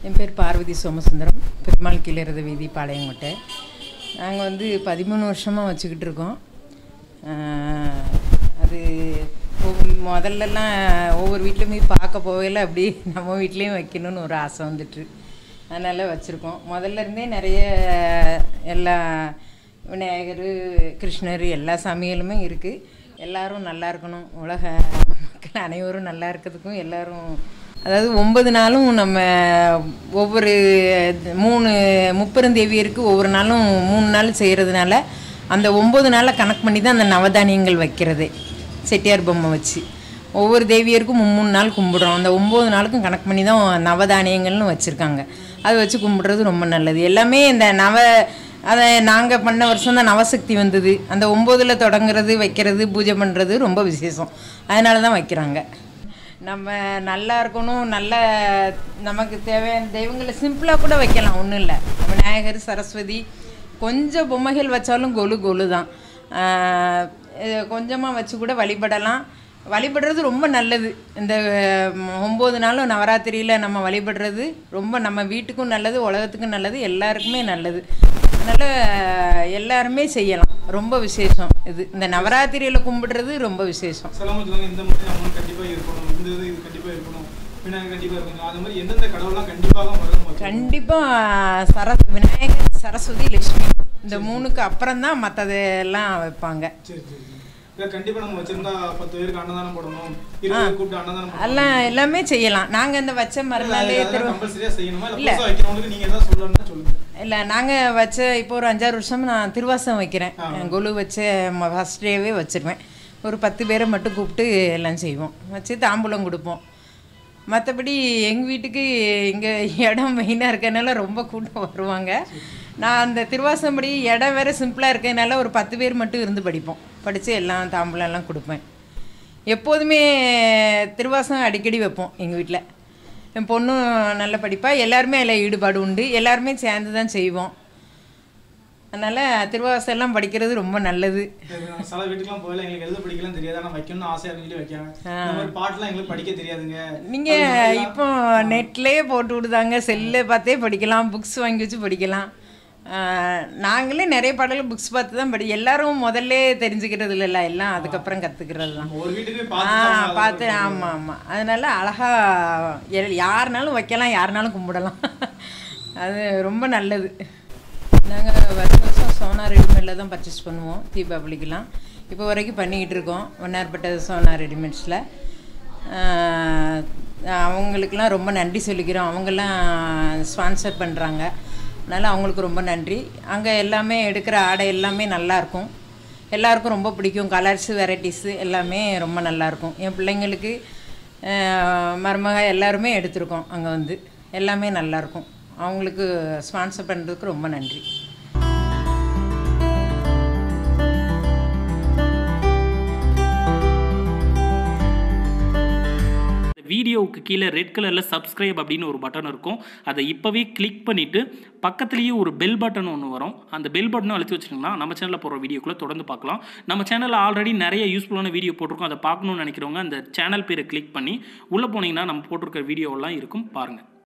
என் பேர் பார்வதி சோமசுந்தரம் பெருமாள் கீழறது வீதி பாளையங்கோட்டை நாங்கள் வந்து பதிமூணு வருஷமாக வச்சுக்கிட்டு இருக்கோம் ஆஹ், அது ஒவ்வொரு- முதல்லலாம் ஒவ்வொரு வீட்லேயும் போய் பார்க்க போகையில் அப்படி நம்ம வீட்லேயும் வைக்கணும்னு ஒரு ஆசை வந்துட்டு அதனால் வச்சுருக்கோம் முதல்ல இருந்தே நிறைய எல்லா விநாயகர் கிருஷ்ணர் எல்லா சாமிகளுமே இருக்குது எல்லாரும் நல்லா இருக்கணும் உலக மக்கள் அனைவரும் நல்லா இருக்கிறதுக்கும் எல்லாரும் அதாவது ஒன்பது நாளும் நம்ம ஒவ்வொரு மூணு முப்பெருந்தேவியருக்கு ஒவ்வொரு நாளும் மூணு நாள் செய்கிறதுனால அந்த ஒம்பது நாளை கணக்கு பண்ணி தான் அந்த நவதானியங்கள் வைக்கிறதே செட்டியார் பொம்மை வச்சு ஒவ்வொரு தேவியருக்கும் மூணு நாள் கும்பிடுறோம் அந்த ஒம்பது நாளுக்கும் கணக்கு பண்ணி தான் நவதானியங்கள்னு வச்சுருக்காங்க அது வச்சு கும்பிடுறது ரொம்ப நல்லது எல்லாமே இந்த நவ அதை நாங்கள் பண்ண வருஷம் தான் நவசக்தி வந்தது அந்த ஒம்போதில் தொடங்குறது வைக்கிறது பூஜை பண்ணுறது ரொம்ப விசேஷம் அதனால தான் வைக்கிறாங்க நம்ம நல்லா இருக்கணும் நல்ல நமக்கு தேவையான தெய்வங்களை சிம்பிளாக கூட வைக்கலாம் ஒன்றும் இல்லை விநாயகர் சரஸ்வதி கொஞ்சம் பொம்மைகள் வச்சாலும் கொலு கொலு தான் கொஞ்சமாக வச்சு கூட வழிபடலாம் வழிபடுறது ரொம்ப நல்லது இந்த ம், ஒம்பது நாளும் நவராத்திரியில் நம்ம வழிபடுறது ரொம்ப நம்ம வீட்டுக்கும் நல்லது உலகத்துக்கும் நல்லது எல்லாருக்குமே நல்லது அதனால் எல்லாருமே செய்யலாம் ரொம்ப விசேஷம் இது இந்த நவராத்திரியில் கும்பிடுறது ரொம்ப விசேஷம் சிலவங்க சொல்லுவாங்க இந்த மாதிரி நம்ம கண்டிப்பா இருக்கணும் இந்த இது இது கண்டிப்பா இருக்கணும் விநாயகர் கண்டிப்பா இருக்கணும் அது மாதிரி எந்தெந்த கடவுள்லாம் கண்டிப்பாக வரும் கண்டிப்பாக சர விநாயகர் சரஸ்வதி லட்சுமி இந்த மூணுக்கு அப்புறம் தான் மற்றதெல்லாம் வைப்பாங்க சரி சரி சரி. இல்ல கண்டிப்பா நம்ம வச்சிருந்தா பத்து பேருக்கு அன்னதானம் போடணும் இருபது கூப்பிட்டு அன்னதானம் போடணும் எல்லாம் எல்லாமே செய்யலாம் நாங்கள் இந்த வச்ச மறுநாளே திரு கம்பல்சரியா செய்யணுமா இல்ல புதுசா வைக்கிறவங்களுக்கு நீங்க என்ன சொல்லணும்னா சொல்லுங்க இல்லை நாங்கள் வச்ச இப்போ ஒரு அஞ்சாறு வருஷம் நான் திருவாசம் வைக்கிறேன் கொலு வச்ச ஃபஸ்ட் டேவே வச்சிருவேன் ஒரு பத்து பேரை மட்டும் கூப்பிட்டு எல்லாம் செய்வோம் வச்சு தாம்பூலம் கொடுப்போம் மற்றபடி எங்கள் வீட்டுக்கு இங்கே இடம் மெயினாக இருக்கறனால ரொம்ப கூட்டம் வருவாங்க நான் அந்த திருவாசம்படி இடம் வேறு சிம்பிளாக இருக்கறனால ஒரு பத்து பேர் மட்டும் இருந்து படிப்போம் படித்து எல்லாம் தாம்பூலம் எல்லாம் கொடுப்பேன் எப்போதுமே திருவாசம் அடிக்கடி வைப்போம் எங்கள் வீட்டில் என் பொண்ணும் நல்ல படிப்பா எல்லாருமே அதில் ஈடுபாடு உண்டு எல்லாருமே சேர்ந்து தான் செய்வோம் அதனால் திருவாசம் எல்லாம் படிக்கிறது ரொம்ப நல்லது நாங்க சில வீட்டுக்குலாம் போகல எங்களுக்கு எழுத படிக்கலாம் தெரியாது ஆனா வைக்கணும்னு ஆசையா இருந்து சொல்லி வைக்காங்க இந்த மாதிரி பாட்டுலாம் எங்களுக்கு படிக்க தெரியாதுங்க நீங்கள் இப்போ நெட்லேயே போட்டு விடுதாங்க செல்லை பார்த்தே படிக்கலாம் புக்ஸ் வாங்கி வச்சு படிக்கலாம் ஆஹ், நாங்களே நிறைய பாடல்கள் புக்ஸ் பார்த்து தான் படி எல்லாரும் முதல்ல தெரிஞ்சுக்கிறது இல்லைல்ல எல்லாம் அதுக்கப்புறம் கற்றுக்கிறது தான் ஒரு வீட்டுக்கு ஆ பார்த்து பார்த்து ஆமாம் ஆமாம் அதனால அழகாக யாருனாலும் வைக்கலாம் யாருனாலும் கும்பிடலாம் அது ரொம்ப நல்லது நாங்கள் வருஷம் வருஷம் சோனா ரெடிமேடில் தான் பர்ச்சேஸ் பண்ணுவோம் தீபாவளிக்கெலாம் இப்போ வரைக்கும் பண்ணிக்கிட்டு இருக்கோம் வண்ணார்பேட்டை சோனா ரெடிமேட்ஸில் அவங்களுக்கெல்லாம் ரொம்ப நன்றி சொல்லிக்கிறோம் அவங்கெல்லாம் ஸ்பான்சர் பண்ணுறாங்க அதனால் அவங்களுக்கு ரொம்ப நன்றி அங்கே எல்லாமே எடுக்கிற ஆடை எல்லாமே நல்லாயிருக்கும் எல்லாருக்கும் ரொம்ப பிடிக்கும் கலர்ஸு வெரைட்டிஸு எல்லாமே ரொம்ப நல்லாயிருக்கும் என் பிள்ளைங்களுக்கு அஹ், மருமக எல்லாருமே எடுத்திருக்கோம் அங்கே வந்து எல்லாமே நல்லாயிருக்கும் அவங்களுக்கு ஸ்பான்சர் பண்ணுறதுக்கு ரொம்ப நன்றி இந்த வீடியோவுக்கு கீழே ரெட் கலரில் சப்ஸ்கிரைப் அப்படின்னு ஒரு பட்டன் இருக்கும் அதை இப்போவே கிளிக் பண்ணிவிட்டு பக்கத்துலேயே ஒரு பெல் பட்டன் ஒன்று வரும் அந்த பெல் பட்டனும் அழுத்தி வச்சிட்டிங்கன்னா நம்ம சேனலில் போகிற வீடியோக்குள்ளே தொடர்ந்து பார்க்கலாம் நம்ம சேனலில் ஆல்ரெடி நிறைய யூஸ்ஃபுல்லான வீடியோ போட்டிருக்கோம் அதை பார்க்கணும்னு நினைக்கிறவங்க அந்த சேனல் பேரை கிளிக் பண்ணி உள்ளே போனீங்கன்னா நம்ம போட்டிருக்க வீடியோவெல்லாம் இருக்கும் பாருங்கள்